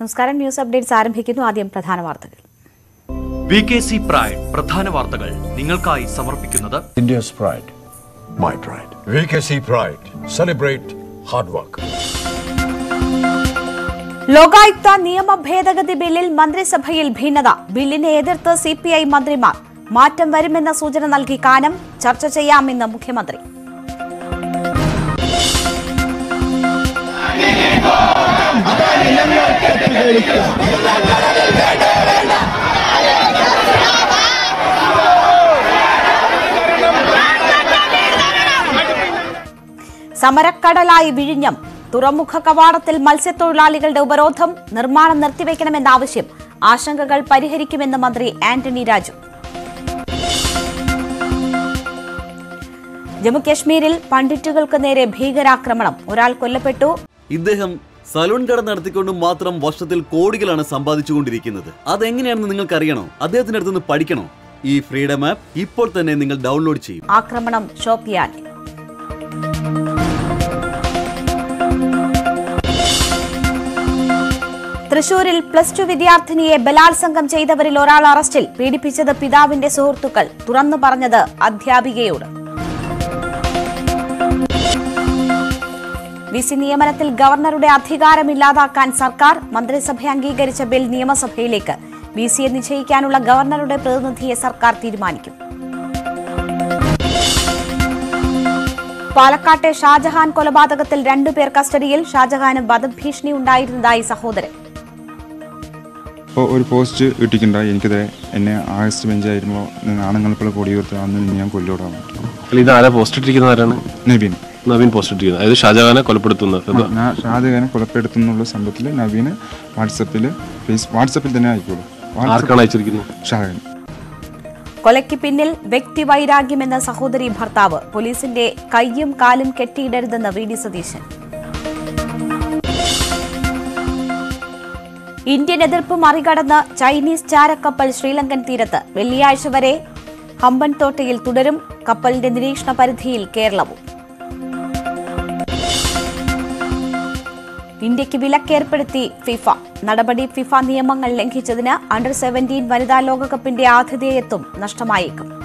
നമസ്കാരം news updates ആരംഭിക്കുന്നു ആദ്യം പ്രധാന വാർത്തകൾ വി കെ സി പ്രൈഡ് പ്രധാന വാർത്തകൾ നിങ്ങൾക്കായി സമർപ്പിക്കുന്നത് India's pride. My pride. VKC Pride. Celebrate hard work. Lokayukta നിയമ ഭേദഗതി ബില്ലിൽ മന്ത്രിസഭയിൽ ഭിന്നത ബില്ലിനെ എതിർത്ത് സി പി ഐ മന്ത്രിമാർ മാറ്റം വരുമെന്ന സൂചന നൽകി കാനം ചർച്ച ചെയ്യാമെന്ന് മുഖ്യമന്ത്രി സമരക്കടലായി വിഴിഞ്ഞം തുറമുഖ കവാടത്തിൽ മത്സ്യത്തൊഴിലാളികളുടെ ഉപരോധം നിർമ്മാണം നിർത്തിവെക്കണമെന്ന ആവശ്യം ആശങ്കകൾ പരിഹരിക്കുമെന്ന് മന്ത്രി ആന്റണി രാജു ജമ്മുകശ്മീരിൽ പണ്ഡിറ്റുകൾക്ക് നേരെ ഭീകരാക്രമണം ഒരാൾ കൊല്ലപ്പെട്ടു ഇദ്ദേഹം സലൂൺ കട നടത്തിക്കൊണ്ട് മാത്രം വർഷത്തിൽ കോടികളാണ് സമ്പാദിച്ചുകൊണ്ടിരിക്കുന്നത് അതെങ്ങനെയാണെന്ന് നിങ്ങൾക്ക് അറിയണോ അദ്ദേഹത്തിന്റെ അടുത്തുനിന്ന് പഠിക്കണോ ഈ ഫ്രീഡം ആപ്പ് ഇപ്പോൾ തന്നെ നിങ്ങൾ ഡൗൺലോഡ് ചെയ്യും ആക്രമണം ഷോപ്പിയാൻ തൃശൂരിൽ പ്ലസ് ടു വിദ്യാർത്ഥിനിയെ ബലാത്സംഗം ചെയ്തവരിൽ ഒരാൾ അറസ്റ്റിൽ പീഡിപ്പിച്ചത് പിതാവിന്റെ സുഹൃത്തുക്കൾ തുറന്നു പറഞ്ഞത് അധ്യാപികയോട് വിസി നിയമനത്തിൽ ഗവർണറുടെ അധികാരം ഇല്ലാതാക്കാൻ സർക്കാർ മന്ത്രിസഭ അംഗീകരിച്ച ബിൽ നിയമസഭയിലേക്ക് വി സിയെ നിശ്ചയിക്കാനുള്ള ഗവർണറുടെ പ്രതിനിധിയെ സർക്കാർ തീരുമാനിക്കും പാലക്കാട്ടെ ഷാജഹാൻ കൊലപാതകത്തിൽ രണ്ടുപേർ കസ്റ്റഡിയിൽ ഷാജഹാന് വധഭീഷണി ഉണ്ടായിരുന്നതായി സഹോദരൻ ഇപ്പോൾ ഒരു പോസ്റ്റ് ഇട്ടിട്ടുണ്ടായി എനിക്കത് എന്നെ ആഗസ്റ്റ് ബെഞ്ചായിരുമ്പോൾ ആണുങ്ങൾക്കുള്ള കൊടി കൊടുത്ത് അന്ന് ഞാൻ കൊല്ലോടാണ് അല്ല ഇത് ആരാ പോസ്റ്റ് ഇട്ടിരിക്കുന്ന ആരാണ് നവീൻ നവീൻ പോസ്റ്റ് ഇട്ടിരിക്കുന്നത് അതായത് ഷാജഹാനെ കൊലപ്പെടുത്തുന്നത് ഇത് ഞാൻ ഷാജഹാനെ കൊലപ്പെടുത്തുന്നുള്ള സംഭവത്തിൽ നവീന് വാട്സപ്പിൽ ഫേസ് വാട്സപ്പിൽ തന്നെ ആയിക്കോളൂ ആർക്കാണ് അയച്ചിരിക്കുന്നത് ഷാജഹാൻ കൊലയ്ക്ക് പിന്നിൽ വ്യക്തിവൈരാഗ്യമെന്ന സഹോദരി ഭർത്താവ് പോലീസിന്റെ കയ്യും കാലും കെട്ടിയിടരുതെന്ന് വി ഡി സതീശൻ ഇന്ത്യൻ എതിർപ്പ് മറികടന്ന് ചൈനീസ് ചാരക്കപ്പൽ ശ്രീലങ്കൻ തീരത്ത് വെള്ളിയാഴ്ച വരെ ഹമ്പൻതോട്ടയിൽ തുടരും കപ്പലിന്റെ നിരീക്ഷണ പരിധിയിൽ കേരളവും ഇന്ത്യക്ക് വിലക്കേർപ്പെടുത്തി ഫിഫ നടപടി ഫിഫ നിയമങ്ങൾ ലംഘിച്ചതിന് അണ്ടർ സെവന്റീൻ വനിതാ ലോകകപ്പിന്റെ ആതിഥേയത്വം നഷ്ടമായേക്കും